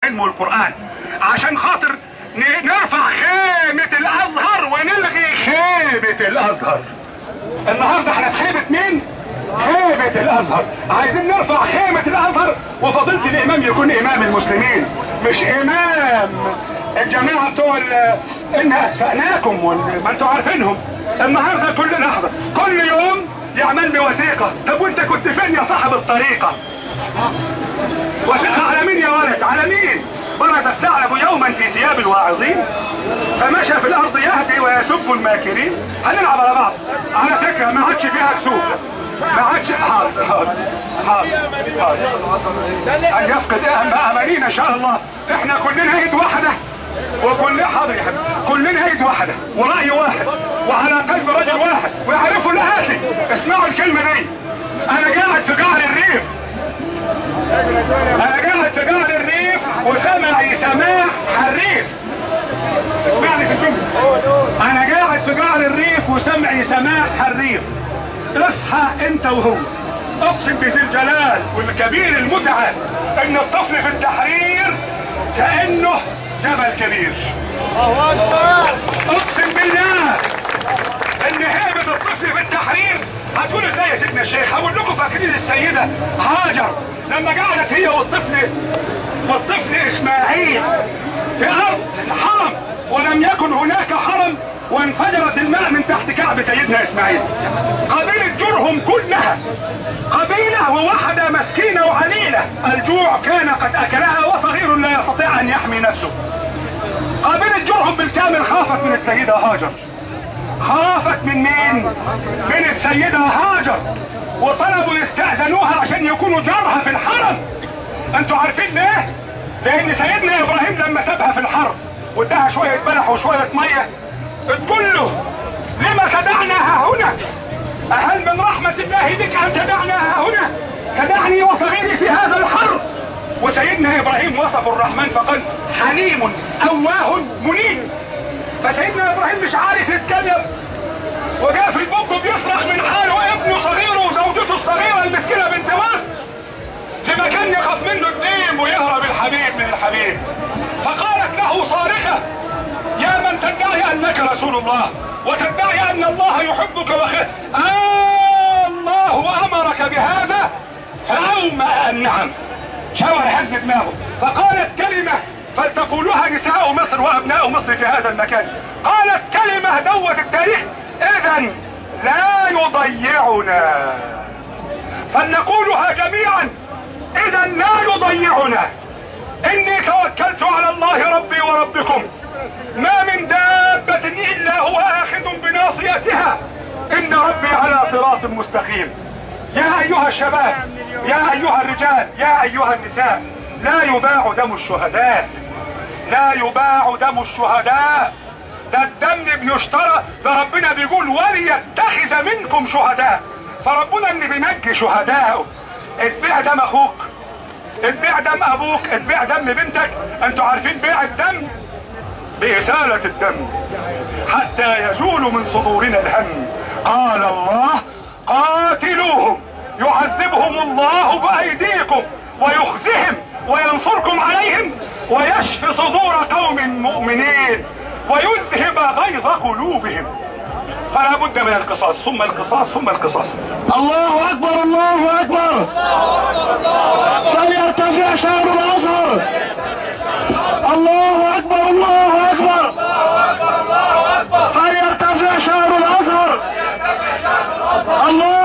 العلم والقرآن عشان خاطر ن- نرفع خيمة الأزهر ونلغي خيبة الأزهر النهارده احنا في خيبة مين؟ خيبة الأزهر عايزين نرفع خيمة الأزهر وفضيلة الإمام يكون إمام المسلمين مش إمام الجماعة بتوع ال- إن أسفأناكم وال- ما أنتوا عارفينهم النهارده كل لحظة كل يوم يعمل لي وثيقة طب وأنت كنت فين يا صاحب الطريقة؟ وثيقة على مين يا ولد؟ على مين؟ برز الثعلب يوما في ثياب الواعظين فمشى في الارض يهدي ويسب الماكرين هنلعب على بعض على فكره ما عادش فيها كسوف ما عادش حاضر حاضر حاضر حاضر ان يفقد أهم امانينا ان شاء الله احنا كلنا ايد واحده وكل حاضر يا حبيبي كلنا ايد واحده وراي واحد وعلى قلب رجل واحد ويعرفوا الاتي اسمعوا الكلمه دي انا قاعد في قعر الريف انا قاعد في قعر الريف وسمعي سماع حريف اسمعني في الجمله انا قاعد في قعر الريف وسمعي سماع حريف اصحى انت وهو اقسم بذي الجلال والكبير المتعال ان الطفل في التحرير كانه جبل كبير اقسم بالله ان هيبه الطفل في التحرير هتقول ازاي يا سيدنا الشيخ هقول لكم فاكرين السيده هاجر لما قعدت هي والطفل والطفل اسماعيل في ارض الحرم ولم يكن هناك حرم وانفجرت الماء من تحت كعب سيدنا اسماعيل قبيله جرهم كلها قبيله ووحده مسكينه وعليله الجوع كان قد اكلها وصغير لا يستطيع ان يحمي نفسه قبيله جرهم بالكامل خافت من السيده هاجر خافت من مين؟ من السيدة هاجر وطلبوا يستأذنوها عشان يكونوا جارها في الحرم انتوا عارفين ليه؟ لأن سيدنا إبراهيم لما سابها في الحرم واداها شوية بلح وشوية مية تقول له لما تدعنا ها هنا؟ أهل من رحمة الله بك أن تدعنا ها هنا؟ تدعني وصغيري في هذا الحرب وسيدنا إبراهيم وصف الرحمن فقال حليم أواه منيب فسيدنا ابراهيم مش عارف يتكلم وجاء في البوك بيصرخ من حاله ابنه صغير وزوجته الصغيره المسكينه بنت مصر في مكان يخاف منه الديم ويهرب الحبيب من الحبيب فقالت له صارخه يا من تدعي انك رسول الله وتدعي ان الله يحبك وخير آه الله امرك بهذا فاومأ النعم شاور هز دماغه فقالت كلمه فلتقولها نساء مصر وابناء مصر في هذا المكان قالت كلمه دوت التاريخ اذا لا يضيعنا فلنقولها جميعا اذا لا يضيعنا اني توكلت على الله ربي وربكم ما من دابة الا هو اخذ بناصيتها ان ربي على صراط مستقيم يا ايها الشباب يا ايها الرجال يا ايها النساء لا يباع دم الشهداء لا يباع دم الشهداء ده الدم بيشترى ده ربنا بيقول وليتخذ منكم شهداء فربنا اللي بينجي شهدائه اتبيع دم اخوك اتبيع دم ابوك اتبيع دم بنتك انتوا عارفين بيع الدم بإسالة الدم حتى يزول من صدورنا الهم قال الله قاتلوهم يعذبهم الله بأيديكم ويخزهم وينصركم عليهم ويشفي صدور قوم مؤمنين ويذهب غيظ قلوبهم فلا بد من القصاص ثم القصاص ثم القصاص الله اكبر الله اكبر فليرتفع شعب الازهر الله اكبر الله اكبر فليرتفع شعب الازهر الله